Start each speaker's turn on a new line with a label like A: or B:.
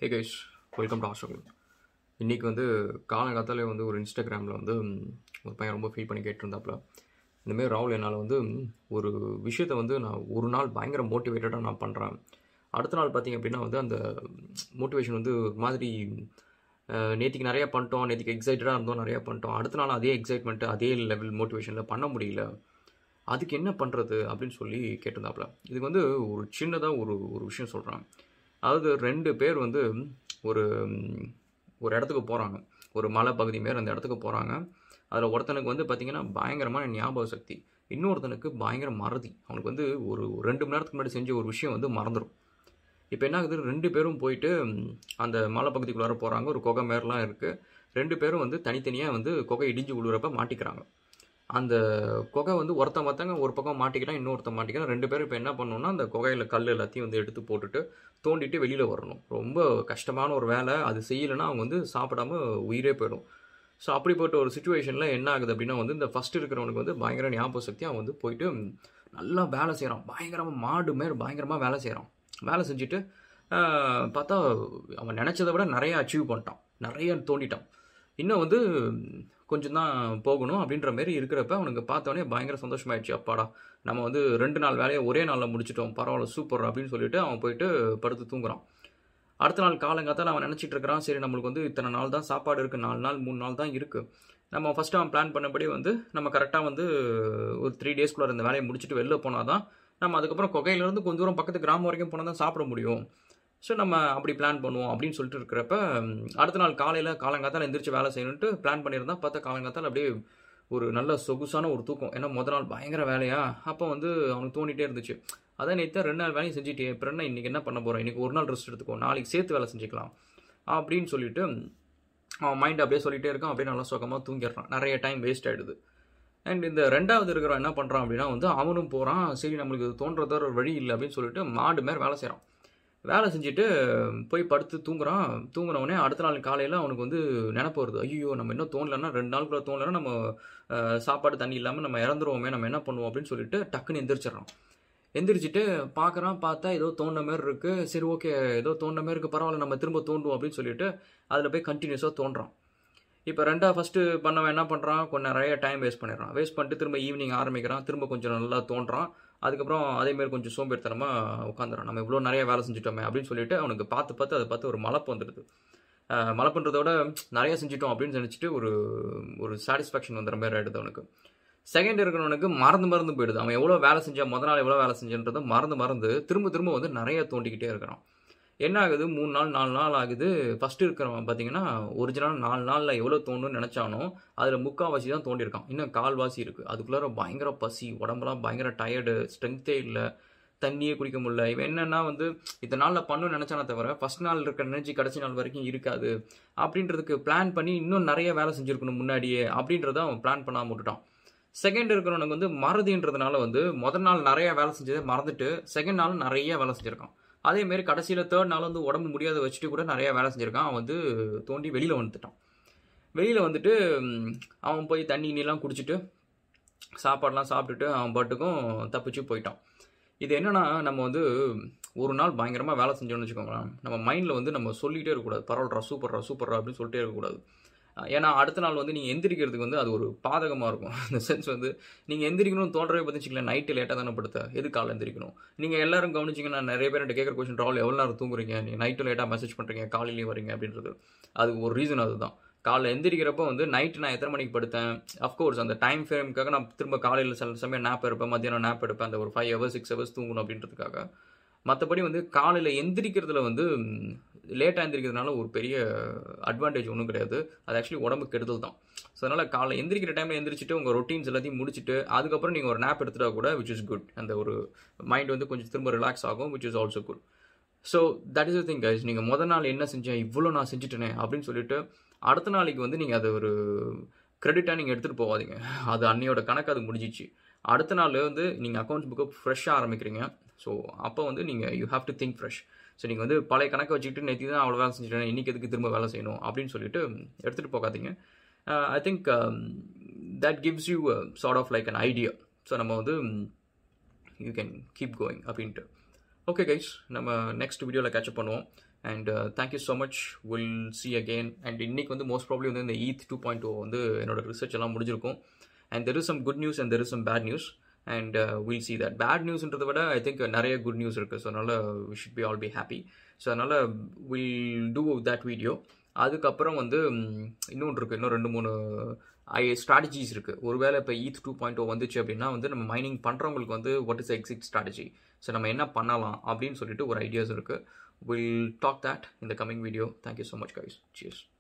A: hey guys welcome to hostel இன்றைக்கி வந்து காலங்காத்தாலே வந்து ஒரு இன்ஸ்டாகிராமில் வந்து ம், ஒரு பையன் ரொம்ப ஃபீல் பண்ணி கேட்டிருந்தாப்புல இந்தமாரி ராகுல் என்னால் வந்து ம், ஒரு விஷயத்தை வந்து நான் ஒரு நாள் பயங்கர மோட்டிவேட்டடாக நான் பண்ணுறேன் அடுத்த நாள் பார்த்தீங்க அப்படின்னா வந்து அந்த மோட்டிவேஷன் வந்து ஒரு மாதிரி அஹ், நேத்திக்கு நிறையா பண்ணிட்டோம் நேத்திக்கு எக்ஸைட்டடாக இருந்தோம் நிறையா பண்ணிட்டோம் அடுத்த நாள் அதே எக்ஸைட்மெண்ட்டு அதே லெவல் மோட்டிவேஷனில் பண்ண முடியல அதுக்கு என்ன பண்ணுறது அப்படின்னு சொல்லி கேட்டிருந்தாப்புல இதுக்கு வந்து ஒரு சின்னதாக ஒரு ஒரு விஷயம் சொல்கிறேன் அதாவது ரெண்டு பேர் வந்து ஒரு ம், ஒரு இடத்துக்கு போகிறாங்க ஒரு மலை பகுதி மாரி அந்த இடத்துக்கு போகிறாங்க அதில் ஒருத்தனுக்கு வந்து பார்த்திங்கன்னா பயங்கரமான ஞாபக சக்தி இன்னொருத்தனுக்கு பயங்கர மறதி அவனுக்கு வந்து ஒரு ஒரு ரெண்டு மணி நேரத்துக்கு முன்னாடி செஞ்ச ஒரு விஷயம் வந்து மறந்துடும் இப்போ என்ன ஆகுது ரெண்டு பேரும் போயிட்டு ம், அந்த மலை பகுதிக்குள்ளார போகிறாங்க ஒரு குகை மாரிலாம் இருக்குது ரெண்டு பேரும் வந்து தனித்தனியாக வந்து குகை இடிஞ்சு விழுறப்ப மாட்டிக்கிறாங்க அந்த குகை வந்து ஒருத்தன் மற்றங்க ஒரு பக்கம் மாட்டிக்கிறான் இன்னொருத்தன் மாட்டிக்கிறான் ரெண்டு பேரும் இப்போ என்ன பண்ணணும்னா அந்த குகையில் கல் எல்லாத்தையும் வந்து எடுத்து போட்டுட்டு தோண்டிட்டு வெளியில் வரணும் ரொம்ப கஷ்டமான ஒரு வேலை அது செய்யலைன்னா அவங்க வந்து சாப்பிடாம உயிரே போயிடும் ஸோ அப்படிப்பட்ட ஒரு சுச்சுவேஷனில் என்ன ஆகுது அப்படின்னா வந்து இந்த ஃபஸ்ட் இருக்கிறவனுக்கு வந்து பயங்கர ஞாபக சக்தி அவன் வந்து போயிட்டு ம், நல்லா வேலை செய்கிறான் பயங்கரமாக மாடு மாரி பயங்கரமாக வேலை செய்கிறான் வேலை செஞ்சுட்டு ஆஹ், பார்த்தா அவன் நினச்சதை விட நிறைய அச்சீவ் பண்ணிட்டான் நிறைய தோண்டிட்டான் இன்னும் வந்து கொஞ்சம் தான் போகணும் அப்படின்ற மாதிரி இருக்கிறப்ப அவனுக்கு பார்த்தோன்னே பயங்கர சந்தோஷமாயிடுச்சு அப்பாடா நம்ம வந்து ரெண்டு நாள் வேலையை ஒரே நாளில் முடிச்சிட்டோம் பரவாயில்ல சூப்பர் அப்படின்னு சொல்லிட்டு அவன் போயிட்டு படுத்து தூங்குறான் அடுத்த நாள் காலங்காத்தால அவன் நினச்சிட்டு இருக்கிறான் சரி நம்மளுக்கு வந்து இத்தனை நாள் தான் சாப்பாடு இருக்குது நாலு நாள் மூணு நாள் தான் இருக்குது நம்ம ஃபஸ்ட்டு அவன் பிளான் பண்ணபடி வந்து நம்ம கரெக்டாக வந்து ஒரு த்ரீ டேஸ்க்குள்ளே இந்த வேலையை முடிச்சுட்டு வெளில போனால் தான் நம்ம அதுக்கப்புறம் குகையிலேருந்து கொஞ்சம் தூரம் பக்கத்து கிராமம் வரைக்கும் போனால் தான் சாப்பிட முடியும் ஸோ நம்ம அப்படி பிளான் பண்ணுவோம் அப்படின்னு சொல்லிட்டு இருக்கிறப்ப ம், அடுத்த நாள் காலையில் காலங்காத்தால எந்திரிச்சு வேலை செய்யணுன்ட்டு பிளான் பண்ணியிருந்தா பார்த்தா காலங்காத்தால அப்படியே ஒரு நல்ல சொகுசான ஒரு தூக்கம் ஏன்னா முத நாள் பயங்கர வேலையா அப்போ வந்து அவனுக்கு தோண்டிட்டே இருந்துச்சு அதான் நேற்று ரெண்டு நாள் வேலையும் செஞ்சுட்டே அப்புறம் என்ன இன்றைக்கி என்ன பண்ண போகிறோம் இன்றைக்கி ஒரு நாள் ரெஸ்ட் எடுத்துக்கோ நாளைக்கு சேர்த்து வேலை செஞ்சுக்கலாம் அப்படின்னு சொல்லிட்டு அவன் மைண்ட் அப்படியே சொல்லிட்டே இருக்கான் அப்படியே நல்லா சுகமாக தூங்கிடுறான் நிறைய டைம் வேஸ்ட் ஆகிடுது அண்ட் இந்த ரெண்டாவது இருக்கிறவன் என்ன பண்ணுறான் அப்படின்னா வந்து அவனும் போகிறான் சரி நம்மளுக்கு இது தோன்றதோ ஒரு வழி இல்லை அப்படின்னு சொல்லிட்டு மாடு மேலே வேலை செய்கிறான் வேலை செஞ்சுட்டு போய் படுத்து தூங்குறான் தூங்குனவனே அடுத்த நாள் காலையில் அவனுக்கு வந்து நினப்பு வருது ஐயோ நம்ம இன்னும் தோணலைன்னா ரெண்டு நாளுக்குள்ள தோணலைன்னா நம்ம அஹ், சாப்பாடு தண்ணி இல்லாமல் நம்ம இறந்துருவோமே நம்ம என்ன பண்ணுவோம் அப்படின்னு சொல்லிட்டு டக்குன்னு எந்திரிச்சிடறான் எந்திரிச்சிட்டு பார்க்குறான் பார்த்தா ஏதோ தோண்ட மாதிரி இருக்குது சரி ஓகே ஏதோ தோண்ட மாதிரி இருக்குது பரவாயில்ல நம்ம திரும்ப தோண்டுவோம் அப்படின்னு சொல்லிட்டு அதில் போய் கண்டினியூஸாக தோன்றான் இப்போ ரெண்டா ஃபஸ்ட்டு பண்ணவன் என்ன பண்ணுறான் கொஞ்சம் நிறைய டைம் வேஸ்ட் பண்ணிடுறான் வேஸ்ட் பண்ணிட்டு திரும்ப ஈவினிங் ஆரம்பிக்கிறான் திரும்ப கொஞ்சம் நல்லா தோன்றான் அதுக்கப்புறம் அதேமாரி கொஞ்சம் சோம்பேறித்தனமாக உட்காந்துறான் நம்ம இவ்வளோ நிறைய வேலை செஞ்சுட்டோமே அப்படின்னு சொல்லிட்டு அவனுக்கு பார்த்து பார்த்து அதை பார்த்து ஒரு மலப்பு வந்துடுது அஹ் மழை பண்ணுறத விட நிறைய செஞ்சிட்டோம் அப்படின்னு நினச்சிட்டு ஒரு ஒரு சாட்டிஸ்ஃபேக்ஷன் வந்துடுற மாதிரி ஆகிடுது அவனுக்கு செகண்ட் இருக்கிறவனுக்கு மறந்து மறந்து போயிடுது அவன் எவ்வளோ வேலை செஞ்சான் முத நாள் எவ்வளோ வேலை செஞ்சன்றதை மறந்து மறந்து திரும்ப திரும்ப வந்து நிறைய தோண்டிக்கிட்டே இருக்கிறான் என்ன ஆகுது மூணு நாள் நாலு நாள் ஆகுது ஃபஸ்ட்டு இருக்கிறவன் பார்த்தீங்கன்னா ஒரிஜினல் நாலு நாளில் எவ்வளோ தோணுன்னு நினச்சானோ அதில் முக்கால்வாசி தான் தோண்டியிருக்கான் இன்னும் கால்வாசி இருக்குது அதுக்குள்ளார பயங்கர பசி உடம்பெல்லாம் பயங்கர டயர்டு ஸ்ட்ரென்த்தே இல்லை தண்ணியே குடிக்க முடியல இவன் என்னன்னா வந்து இத்தனை நாளில் பண்ணணும்னு நினச்சானே தவிர ஃபர்ஸ்ட் நாள் இருக்கிற எனர்ஜி கடைசி நாள் வரைக்கும் இருக்காது அப்படின்றதுக்கு பிளான் பண்ணி இன்னும் நிறைய வேலை செஞ்சுருக்கணும் முன்னாடியே அப்படின்றத அவன் பிளான் பண்ணாமல் விட்டுட்டான் செகண்ட் இருக்கிறவனுக்கு வந்து மறதின்றதுனால வந்து முதல் நாள் நிறைய வேலை செஞ்சதை மறந்துட்டு செகண்ட் நாள் நிறைய வேலை செஞ்சுருக்கான் அதே மாதிரி கடைசியில் தேர்ட் நாள் வந்து உடம்பு முடியாத வச்சுட்டு கூட நிறைய வேலை செஞ்சுருக்கான் அவன் வந்து தோண்டி வெளியில் வந்துட்டான் வெளியில் வந்துட்டு ம், அவன் போய் தண்ணி நீலாம் குடிச்சிட்டு சாப்பாடெலாம் சாப்பிட்டுட்டு அவன் பாட்டுக்கும் தப்பிச்சு போயிட்டான் இது என்னன்னா நம்ம வந்து ஒரு நாள் பயங்கரமாக வேலை செஞ்சோம்னு வச்சுக்கோங்களேன் நம்ம மைண்டில் வந்து நம்ம சொல்லிகிட்டே இருக்கக்கூடாது பரவாயில்றா சூப்பர்ரா சூப்பர்ரா அப்படின்னு சொல்லிட்டே இருக்கக்கூடாது அஹ் ஏன்னா அடுத்த நாள் வந்து நீங்கள் எந்திரிக்கிறதுக்கு வந்து அது ஒரு பாதகமாக இருக்கும் இந்த சென்ஸ் வந்து நீங்கள் எந்திரிக்கணும்னு தோன்றவே பார்த்துச்சிங்களேன் நைட்டு லேட்டாக தானே படுத்த எது காலை எந்திரிக்கணும் நீங்கள் எல்லாரும் கவனிச்சிங்கன்னா நிறைய பேர் என்கிட்ட கேட்குற கொஸ்டின் ராவல் எவ்வளோ நேரம் தூங்குறீங்க நீங்கள் நைட்டு லேட்டாக மெசேஜ் பண்ணுறீங்க காலையிலேயும் வரீங்க அப்படின்றது அதுக்கு ஒரு ரீசன் அதுதான் காலைல எந்திரிக்கிறப்ப வந்து நைட்டு நான் எத்தனை மணிக்கு படுத்தேன் அஃப்கோர்ஸ் அந்த டைம் ஃப்ரேமுக்காக நான் திரும்ப காலையில் சில சமயம் நேப் எடுப்பேன் மத்தியானம் நேப் எடுப்பேன் அந்த ஒரு ஃபைவ் ஹவர்ஸ் சிக்ஸ் ஹவர்ஸ் தூங்கணும் அப்படின்றதுக்காக மற்றபடி வந்து காலையில் எந்திரிக்கிறதுல வந்து லேட்டாக எந்திரிக்கிறதுனால ஒரு பெரிய அட்வான்டேஜ் ஒன்றும் கிடையாது அது ஆக்சுவலி உடம்பு கெடுதல் தான் ஸோ அதனால் காலை எந்திரிக்கிற டைமில் எந்திரிச்சிட்டு உங்கள் ரொட்டீன்ஸ் எல்லாத்தையும் முடிச்சுட்டு அதுக்கப்புறம் நீங்கள் ஒரு நேப் எடுத்துட்டா கூட விச் இஸ் குட் அந்த ஒரு மைண்ட் வந்து கொஞ்சம் திரும்ப ரிலாக்ஸ் ஆகும் which is also good so that is the thing guys நீங்கள் முத நாள் என்ன செஞ்சேன் இவ்வளோ நான் செஞ்சுட்டேனே அப்படின்னு சொல்லிட்டு அடுத்த நாளைக்கு வந்து நீங்கள் அதை ஒரு கிரெடிட்டாக நீங்கள் எடுத்துகிட்டு போகாதீங்க அது அன்னையோட கணக்கு அது முடிஞ்சிச்சு அடுத்த நாள் வந்து நீங்கள் அக்கௌண்ட்ஸ் புக்கை ஃப்ரெஷ்ஷாக ஆரம்பிக்கிறீங்க ஸோ அப்போ வந்து நீங்கள் you have to think fresh so நீங்கள் வந்து பழைய கணக்கை வச்சுக்கிட்டு நேற்று தான் அவ்வளோ வேலை செஞ்சுட்டேன் இன்றைக்கி எதுக்கு திரும்ப வேலை செய்யணும் அப்படின்னு சொல்லிட்டு எடுத்துகிட்டு போகாதீங்க I think that gives you sort of like an idea so நம்ம வந்து யூ கேன் கீப் கோயிங் அப்படின்ட்டு ஓகே கைஸ் நம்ம நெக்ஸ்ட் வீடியோவில் கேட்சப் பண்ணுவோம் and thank you so much will see again and இன்னைக்கு வந்து மோஸ்ட் ப்ராப்ளி வந்து இந்த ஈத் டூ பாயிண்ட் டூ வந்து என்னோட ரிசர்ச் எல்லாம் முடிஞ்சிருக்கும் and there is some good news and there is some bad news and will see that bad நியூஸ்ன்றதை விட ஐ திங்க் நிறைய குட் நியூஸ் இருக்குது ஸோ அதனால் we should be all be happy so அதனால் வில் டூ தட் வீடியோ அதுக்கப்புறம் வந்து இன்னொன்று இருக்குது இன்னும் ரெண்டு மூணு ஐ ஸ்ட்ராட்டஜிஸ் இருக்குது ஒருவேளை இப்போ ஈத் டூ பாயிண்ட் ஓ வந்துச்சு அப்படின்னா வந்து நம்ம மைனிங் பண்ணுறவங்களுக்கு வந்து what is exit strategy so நம்ம என்ன பண்ணலாம் அப்படின்னு சொல்லிட்டு ஒரு ஐடியாஸ் இருக்குது வில் டாக் தட் இந்த coming video thank you so much guys cheers